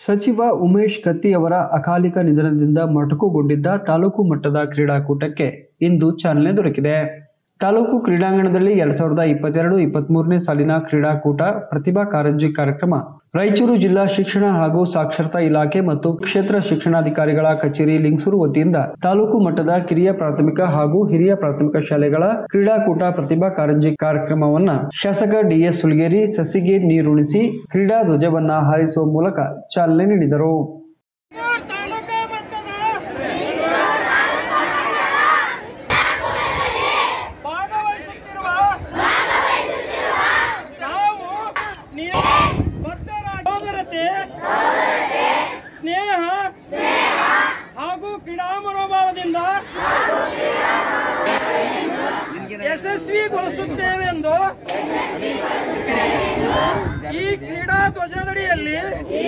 ಸಚಿವ ಉಮೇಶ್ ಕತ್ತಿ ಅವರ ಅಕಾಲಿಕ ನಿಧನದಿಂದ ಮೊಟಕುಗೊಂಡಿದ್ದ ತಾಲೂಕು ಮಟ್ಟದ ಕ್ರೀಡಾಕೂಟಕ್ಕೆ ಇಂದು ಚಾಲನೆ ದೊರಕಿದೆ ತಾಲೂಕು ಕ್ರೀಡಾಂಗಣದಲ್ಲಿ ಎರಡ್ ಸಾವಿರದ ಇಪ್ಪತ್ತೆರಡು ಇಪ್ಪತ್ಮೂರನೇ ಸಾಲಿನ ಕ್ರೀಡಾಕೂಟ ಪ್ರತಿಭಾ ಕಾರಂಜಿ ಕಾರ್ಯಕ್ರಮ ರಾಯಚೂರು ಜಿಲ್ಲಾ ಶಿಕ್ಷಣ ಹಾಗೂ ಸಾಕ್ಷರತಾ ಇಲಾಖೆ ಮತ್ತು ಕ್ಷೇತ್ರ ಶಿಕ್ಷಣಾಧಿಕಾರಿಗಳ ಕಚೇರಿ ಲಿಂಗಸೂರು ವತಿಯಿಂದ ತಾಲೂಕು ಮಟ್ಟದ ಕಿರಿಯ ಪ್ರಾಥಮಿಕ ಹಾಗೂ ಹಿರಿಯ ಪ್ರಾಥಮಿಕ ಶಾಲೆಗಳ ಕ್ರೀಡಾಕೂಟ ಪ್ರತಿಭಾ ಕಾರಂಜಿ ಕಾರ್ಯಕ್ರಮವನ್ನ ಶಾಸಕ ಡಿಎಸ್ ಸುಲ್ಗೇರಿ ಸಸಿಗೆ ನೀರುಣಿಸಿ ಕ್ರೀಡಾ ಧ್ವಜವನ್ನ ಹಾರಿಸುವ ಮೂಲಕ ಚಾಲನೆ ನೀಡಿದರು ತಾಲೂಕಾ ಮಟ್ಟದ ಭಾಗವಹಿಸುತ್ತಿರುವ ನಾವು ನೀವು ಬದ್ಧರಾಗಿ ಸೋದರತೆ ಸ್ನೇಹ ಹಾಗೂ ಕ್ರೀಡಾ ಮನೋಭಾವದಿಂದ ಯಶಸ್ವಿಗೊಳಿಸುತ್ತೇವೆಂದು ಈ ಕ್ರೀಡಾ ಧ್ವಜದಡಿಯಲ್ಲಿ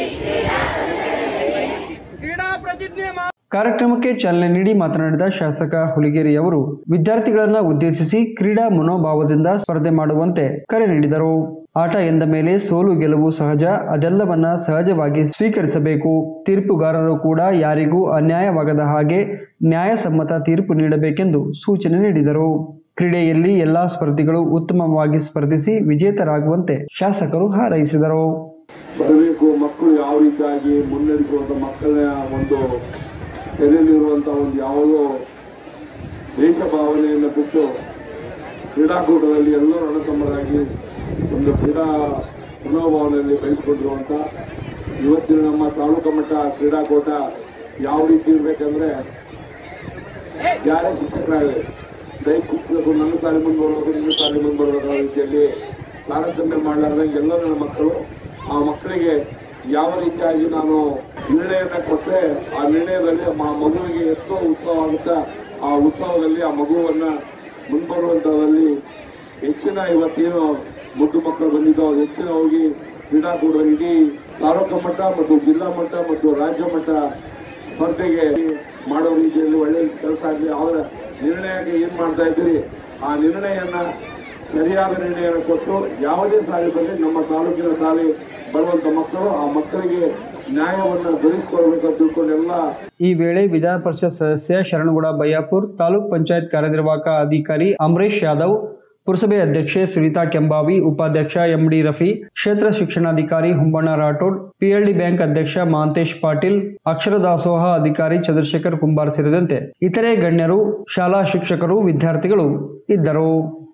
ಕ್ರೀಡಾ ಪ್ರತಿಜ್ಞೆ ಮಾ- ಕಾರ್ಯಕ್ರಮಕ್ಕೆ ಚಾಲನೆ ನೀಡಿ ಮಾತನಾಡಿದ ಶಾಸಕ ಹುಲಿಗೇರಿ ಅವರು ವಿದ್ಯಾರ್ಥಿಗಳನ್ನ ಉದ್ದೇಶಿಸಿ ಕ್ರೀಡಾ ಮನೋಭಾವದಿಂದ ಸ್ಪರ್ಧೆ ಮಾಡುವಂತೆ ಕರೆ ನೀಡಿದರು ಆಟ ಎಂದ ಮೇಲೆ ಸೋಲು ಗೆಲುವು ಸಹಜ ಅದೆಲ್ಲವನ್ನ ಸಹಜವಾಗಿ ಸ್ವೀಕರಿಸಬೇಕು ತೀರ್ಪುಗಾರರು ಕೂಡ ಯಾರಿಗೂ ಅನ್ಯಾಯವಾಗದ ಹಾಗೆ ನ್ಯಾಯಸಮ್ಮತ ತೀರ್ಪು ನೀಡಬೇಕೆಂದು ಸೂಚನೆ ನೀಡಿದರು ಕ್ರೀಡೆಯಲ್ಲಿ ಎಲ್ಲಾ ಸ್ಪರ್ಧಿಗಳು ಉತ್ತಮವಾಗಿ ಸ್ಪರ್ಧಿಸಿ ವಿಜೇತರಾಗುವಂತೆ ಶಾಸಕರು ಹಾರೈಸಿದರು ಬರಬೇಕು ಮಕ್ಕಳು ಯಾವ ರೀತಿಯಾಗಿ ಮುನ್ನಡೆಸುವಂತ ಮಕ್ಕಳ ಒಂದು ತೆರೆಯಲಿರುವಂತ ಒಂದು ಯಾವುದೋ ದೇಶ ಭಾವನೆಯನ್ನು ಬಿಟ್ಟು ಕ್ರೀಡಾಕೂಟದಲ್ಲಿ ಎಲ್ಲರೂ ಅಣ್ಣತಮ್ಮರಾಗಿ ಒಂದು ಕ್ರೀಡಾ ಮನೋಭಾವನೆಯಲ್ಲಿ ಬೆಳೆಸಿಕೊಂಡಿರುವಂತ ಇವತ್ತಿನ ನಮ್ಮ ತಾಲೂಕು ಮಟ್ಟ ಕ್ರೀಡಾಕೂಟ ಯಾವ ರೀತಿ ಇರ್ಬೇಕಂದ್ರೆ ಯಾರೇ ಶಿಕ್ಷಕರಾಗಲಿ ದಯ ಶಿಕ್ಷಕರು ನನ್ನ ಸಾಲಿ ಮುಂದೆ ಬರಬೇಕು ನಿನ್ನ ಸಾಲಿ ಮುಂದೆ ಬರಬೇಕು ಅನ್ನೋ ರೀತಿಯಲ್ಲಿ ತಾರತಮ್ಯ ಮಾಡಲಾರ್ದಂಗೆ ಎಲ್ಲ ನನ್ನ ಮಕ್ಕಳು ಆ ಮಕ್ಕಳಿಗೆ ಯಾವ ರೀತಿಯಾಗಿ ನಾನು ನಿರ್ಣಯನ ಕೊಟ್ಟರೆ ಆ ನಿರ್ಣಯದಲ್ಲಿ ಆ ಮಗುವಿಗೆ ಎಷ್ಟೋ ಉತ್ಸವ ಆಗುತ್ತಾ ಆ ಉತ್ಸವದಲ್ಲಿ ಆ ಮಗುವನ್ನ ಮುಂಬರುವಂತದಲ್ಲಿ ಹೆಚ್ಚಿನ ಇವತ್ತೇನು ಮುದ್ದು ಮಕ್ಕಳು ಬಂದಿದ್ದೋ ಹೆಚ್ಚಿನ ಹೋಗಿ ಕ್ರೀಡಾಕೂಟ ಇಡೀ ತಾಲೂಕು ಮಟ್ಟ ಮತ್ತು ಜಿಲ್ಲಾ ಮಟ್ಟ ಮತ್ತು ರಾಜ್ಯ ಮಟ್ಟ ಸ್ಪರ್ಧೆಗೆ ಮಾಡೋ ರೀತಿಯಲ್ಲಿ ಒಳ್ಳೆ ಕೆಲಸ ಆಗಲಿ ಅವರ ನಿರ್ಣಯಕ್ಕೆ ಏನ್ ಮಾಡ್ತಾ ಇದ್ದೀರಿ ಆ ನಿರ್ಣಯನ ಸರಿಯಾದ ನಿರ್ಣಯನ ಕೊಟ್ಟು ಯಾವುದೇ ಸಾಲಿ ಬರಲಿ ನಮ್ಮ ತಾಲೂಕಿನ ಸಾಲಿ ಬರುವಂತ ಮಕ್ಕಳು ಆ ಮಕ್ಕಳಿಗೆ ನ್ಯಾಯವನ್ನು ದೊರಕಿಸ್ಕೊಳ್ಬೇಕಂತ ತಿಳ್ಕೊಂಡು ಎಲ್ಲ ಈ ವೇಳೆ ವಿಧಾನ ಪರಿಷತ್ ಸದಸ್ಯ ಶರಣಗೌಡ ಬಯ್ಯಾಪುರ್ ತಾಲೂಕ್ ಪಂಚಾಯತ್ ಕಾರ್ಯನಿರ್ವಾಹಕ ಅಧಿಕಾರಿ ಅಮರೇಶ್ ಯಾದವ್ ಪುರಸಭೆ ಅಧ್ಯಕ್ಷೆ ಸುನೀತಾ ಕೆಂಬಾವಿ ಉಪಾಧ್ಯಕ್ಷ ಎಂಡಿ ರಫಿ ಕ್ಷೇತ್ರ ಶಿಕ್ಷಣಾಧಿಕಾರಿ ಹುಂಬಣ್ಣ ರಾಠೋಡ್ ಪಿಎಲ್ಡಿ ಬ್ಯಾಂಕ್ ಅಧ್ಯಕ್ಷ ಮಹಾಂತೇಶ್ ಪಾಟೀಲ್ ಅಕ್ಷರ ದಾಸೋಹ ಅಧಿಕಾರಿ ಚಂದ್ರಶೇಖರ್ ಕುಂಬಾರ್ ಸೇರಿದಂತೆ ಇತರೆ ಗಣ್ಯರು ಶಾಲಾ ಶಿಕ್ಷಕರು ವಿದ್ಯಾರ್ಥಿಗಳು ಇದ್ದರು